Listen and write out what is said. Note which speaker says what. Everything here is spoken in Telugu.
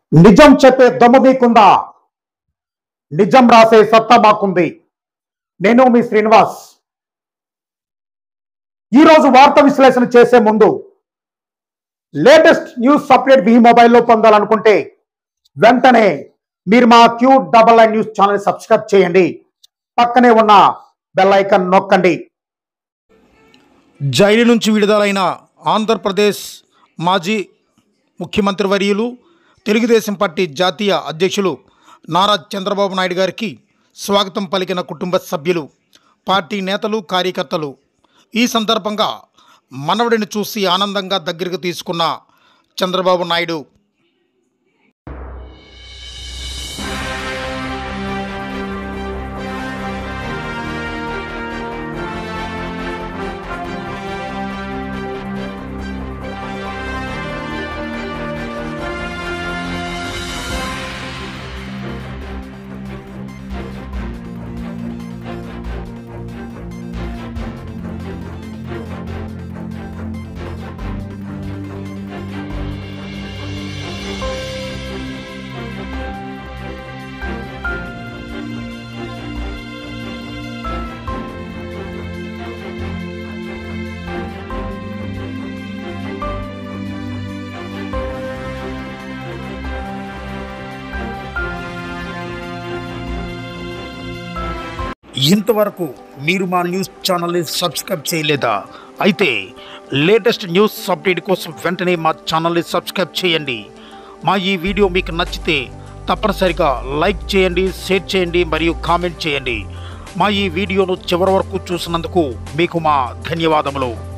Speaker 1: నిజం చెప్పే దమ్ము మీకుందా నిజం రాసే సత్తా మాకుంది నేను మీ శ్రీనివాస్ ఈరోజు వార్త విశ్లేషణ చేసే ముందు లేటెస్ట్ న్యూస్ అప్డేట్ మీ మొబైల్లో పొందాలనుకుంటే వెంటనే మీరు మా Q double I news channel subscribe చేయండి పక్కనే ఉన్న బెల్ ఐకాన్ నొక్కండి
Speaker 2: జైలు నుంచి విడుదలైన ఆంధ్రప్రదేశ్ మాజీ ముఖ్యమంత్రి వర్యులు తెలుగుదేశం పార్టీ జాతీయ అధ్యక్షులు నారా చంద్రబాబు నాయుడు గారికి స్వాగతం పలికిన కుటుంబ సభ్యులు పార్టీ నేతలు కార్యకర్తలు ఈ సందర్భంగా మనవడిని చూసి ఆనందంగా దగ్గరకు తీసుకున్న చంద్రబాబు నాయుడు ఇంతవరకు మీరు మా న్యూస్ ఛానల్ని సబ్స్క్రైబ్ చేయలేదా అయితే లేటెస్ట్ న్యూస్ అప్డేట్ కోసం వెంటనే మా ఛానల్ని సబ్స్క్రైబ్ చేయండి మా ఈ వీడియో మీకు నచ్చితే తప్పనిసరిగా లైక్ చేయండి షేర్ చేయండి మరియు కామెంట్ చేయండి మా ఈ వీడియోను చివరి వరకు చూసినందుకు మీకు మా ధన్యవాదములు